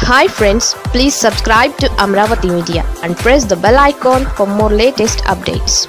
hi friends please subscribe to Amaravati media and press the bell icon for more latest updates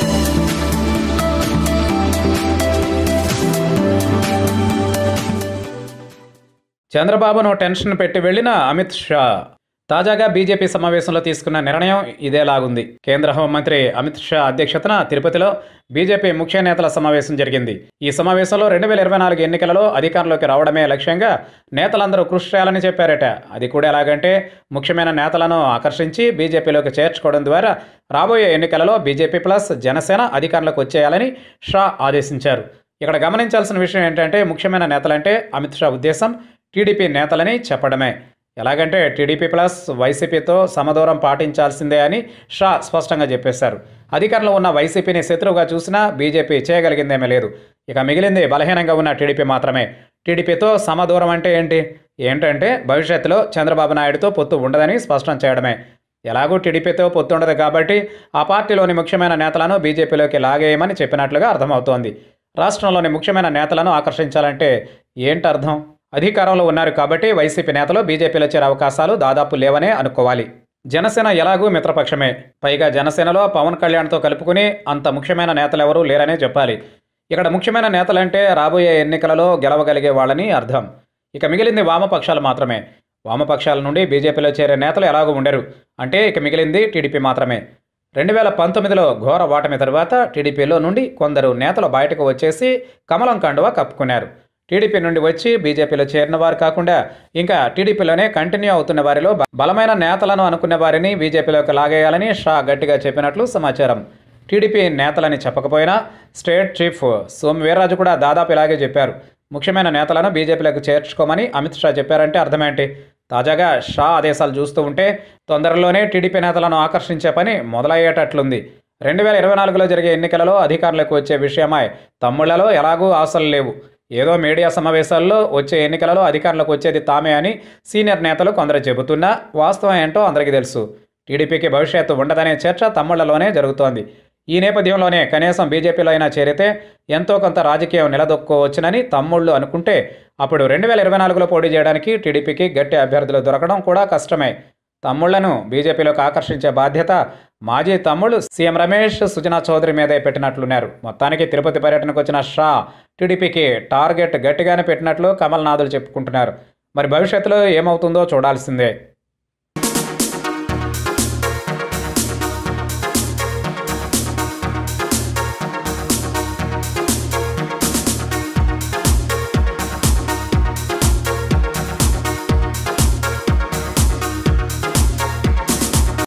చంద్రబాబును tension పెట్టి వెళ్లిన అమిత్ షా తాజాగా BJP సమావేశంలో తీసుకున్న నిర్ణయం ఇదేలాగుంది కేంద్ర హోంమంత్రి అమిత్ షా అధ్యక్షతన తిరుపతిలో బీజేపీ ముఖ్య నేతల సమావేశం జరిగింది ఈ సమావేశంలో రెండు వేల ఇరవై నాలుగు ఎన్నికలలో అధికారంలోకి రావడమే లక్ష్యంగా నేతలందరూ కృషి చేయాలని చెప్పారట అది కూడా ఎలాగంటే ముఖ్యమైన నేతలను ఆకర్షించి బీజేపీలోకి చేర్చుకోవడం ద్వారా రాబోయే ఎన్నికలలో బీజేపీ ప్లస్ జనసేన అధికారంలోకి వచ్చేయాలని షా ఆదేశించారు ఇక్కడ గమనించాల్సిన విషయం ఏంటంటే ముఖ్యమైన నేతలంటే అమిత్ షా ఉద్దేశం టీడీపీ నేతలని చెప్పడమే ఎలాగంటే టీడీపీ ప్లస్ వైసీపీతో సమదూరం పాటించాల్సిందే అని షా స్పష్టంగా చెప్పేశారు అధికారంలో ఉన్న వైసీపీని శత్రువుగా చూసినా బీజేపీ చేయగలిగిందేమీ లేదు ఇక మిగిలింది బలహీనంగా ఉన్న టీడీపీ మాత్రమే టీడీపీతో సమదూరం అంటే ఏంటి ఏంటంటే భవిష్యత్తులో చంద్రబాబు నాయుడుతో పొత్తు ఉండదని స్పష్టం చేయడమే ఎలాగూ టీడీపీతో పొత్తు ఉండదు కాబట్టి ఆ పార్టీలోని ముఖ్యమైన నేతలను బీజేపీలోకి లాగేయమని చెప్పినట్లుగా అర్థమవుతోంది రాష్ట్రంలోని ముఖ్యమైన నేతలను ఆకర్షించాలంటే ఏంటి అర్థం అధికారంలో ఉన్నారు కాబట్టి వైసీపీ నేతలు బీజేపీలో చేరే అవకాశాలు దాదాపు లేవనే అనుకోవాలి జనసేన ఎలాగూ మిత్రపక్షమే పైగా జనసేనలో పవన్ కళ్యాణ్తో కలుపుకుని అంత ముఖ్యమైన నేతలెవరూ లేరనే చెప్పాలి ఇక్కడ ముఖ్యమైన నేతలంటే రాబోయే ఎన్నికలలో గెలవగలిగే వాళ్ళని అర్థం ఇక మిగిలింది వామపక్షాలు మాత్రమే వామపక్షాల నుండి బీజేపీలో చేరే నేతలు ఎలాగూ ఉండరు అంటే ఇక మిగిలింది టీడీపీ మాత్రమే రెండు వేల పంతొమ్మిదిలో ఘోర ఓటమి తరువాత టీడీపీలో నుండి కొందరు నేతలు బయటకు వచ్చేసి కమలం కండువా కప్పుకున్నారు టీడీపీ నుండి వచ్చి బీజేపీలో చేరిన వారు కాకుండా ఇంకా టీడీపీలోనే కంటిన్యూ అవుతున్న వారిలో బ- బలమైన నేతలను అనుకున్న వారిని బీజేపీలోకి లాగేయాలని షా గట్టిగా చెప్పినట్లు సమాచారం టీడీపీ నేతలని చెప్పకపోయినా స్టేట్ చీఫ్ సోమ్ వీర్రాజు కూడా దాదాపు ఇలాగే చెప్పారు ముఖ్యమైన నేతలను బీజేపీలోకి చేర్చుకోమని అమిత్ షా చెప్పారంటే అర్థమేంటి తాజాగా షా ఆదేశాలు చూస్తూ ఉంటే తొందరలోనే టీడీపీ నేతలను ఆకర్షించే పని మొదలయ్యేటట్లుంది రెండు వేల ఇరవై నాలుగులో జరిగే ఎన్నికలలో అధికారంలోకి వచ్చే విషయమై తమ్ముళ్లలో ఎలాగూ ఆశలు లేవు ఏదో మీడియా సమావేశాల్లో వచ్చే ఎన్నికలలో అధికారంలోకి వచ్చేది తామే అని సీనియర్ నేతలు కొందరు చెబుతున్నా వాస్తవం ఏంటో అందరికీ తెలుసు టీడీపీకి భవిష్యత్తు ఉండదనే చర్చ తమ్ముళ్లలోనే జరుగుతోంది ఈ నేపథ్యంలోనే కనీసం బీజేపీలో అయినా చేరితే ఎంతో కొంత రాజకీయం నిలదొక్కోవచ్చునని తమ్ముళ్ళు అనుకుంటే అప్పుడు రెండు వేల ఇరవై నాలుగులో పోటీ చేయడానికి టీడీపీకి గట్టి అభ్యర్థులు దొరకడం కూడా కష్టమే తమ్ముళ్లను బీజేపీలోకి ఆకర్షించే బాధ్యత మాజీ తమ్ముళ్ళు సీఎం రమేష్ సుజనా చౌదరి మీదే పెట్టినట్లున్నారు మొత్తానికి తిరుపతి పర్యటనకు వచ్చిన షా టీడీపీకి టార్గెట్ గట్టిగానే పెట్టినట్లు కమల్నాథులు చెప్పుకుంటున్నారు మరి భవిష్యత్తులో ఏమవుతుందో చూడాల్సిందే